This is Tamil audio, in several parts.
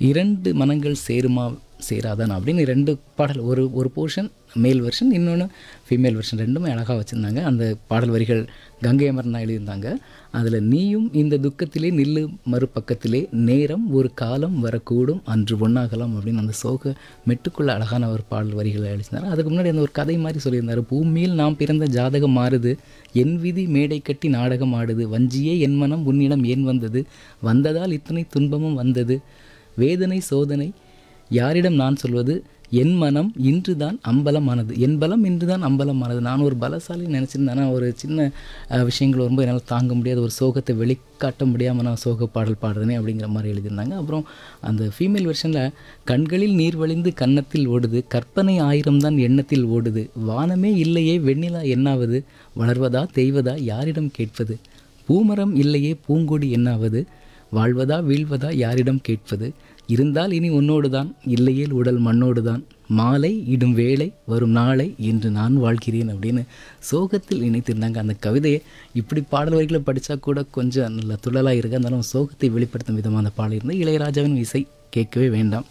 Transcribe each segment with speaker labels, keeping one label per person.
Speaker 1: இரண்டு மனங்கள் சேருமா சேராதான் அப்படின்னு ரெண்டு பாடல் ஒரு ஒரு போர்ஷன் மேல் வெர்ஷன் இன்னொன்று ஃபீமேல் வெர்ஷன் ரெண்டுமே அழகாக வச்சுருந்தாங்க அந்த பாடல் வரிகள் கங்கை அமரன் தான் எழுதியிருந்தாங்க அதில் நீயும் இந்த துக்கத்திலே நில்லு மறுபக்கத்திலே நேரம் ஒரு காலம் வரக்கூடும் அன்று ஒன்றாகலாம் அப்படின்னு அந்த சோக மெட்டுக்குள்ள அழகான ஒரு பாடல் வரிகளை எழுதினார் அதுக்கு முன்னாடி அந்த ஒரு கதை மாதிரி சொல்லியிருந்தார் பூமியில் நாம் பிறந்த ஜாதகம் மாறுது என் விதி மேடை கட்டி நாடகம் ஆடுது வஞ்சியே என் மனம் உன்னிடம் ஏன் வந்தது வந்ததால் இத்தனை துன்பமும் வந்தது வேதனை சோதனை யாரிடம் நான் சொல்வது என் மனம் இன்றுதான் அம்பலமானது என் பலம் இன்றுதான் அம்பலமானது நான் ஒரு பலசாலி நினச்சிருந்தேன் ஆனால் ஒரு சின்ன அஹ், விஷயங்கள் வரும்போது என்னால் தாங்க முடியாத ஒரு சோகத்தை வெளிக்காட்ட முடியாமல் நான் சோக பாடல் பாடுறேனே அப்படிங்கிற மாதிரி எழுதியிருந்தாங்க அப்புறம் அந்த ஃபீமேல் வெர்ஷனில் கண்களில் நீர் வழிந்து கன்னத்தில் ஓடுது கற்பனை ஆயிரம் தான் எண்ணத்தில் ஓடுது வானமே இல்லையே வெண்ணிலா என்னாவது வளர்வதா தெய்வதா யாரிடம் கேட்பது பூமரம் இல்லையே பூங்கொடி என்னாவது வாழ்வதா வீழ்வதா யாரிடம் கேட்பது இருந்தால் இனி உன்னோடு தான் இல்லையேல் உடல் மண்ணோடு தான் மாலை இடும் வேளை வரும் நாளை என்று நான் வாழ்கிறேன் அப்படின்னு சோகத்தில் இணைத்திருந்தாங்க அந்த கவிதையை இப்படி பாடல் வரிகளை படித்தா கூட கொஞ்சம் நல்ல துள்ளலாக இருக்கு இருந்தாலும் சோகத்தை வெளிப்படுத்தும் விதமான பாடல் இருந்தால் இளையராஜாவின் இசை கேட்கவே வேண்டாம்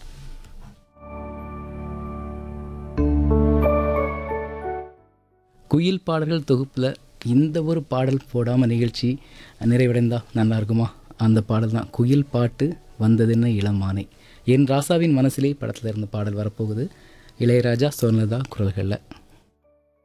Speaker 1: குயில் பாடல்கள் தொகுப்பில் இந்த ஒரு பாடல் போடாமல் நிகழ்ச்சி நிறைவடைந்தா நல்லா இருக்குமா அந்த பாடல் தான் குயில் பாட்டு வந்ததென்ன இளமானை என் ராசாவின் மனசிலே படத்தில் இருந்த பாடல் வரப்போகுது இளையராஜா சோனலதா குரல்களில்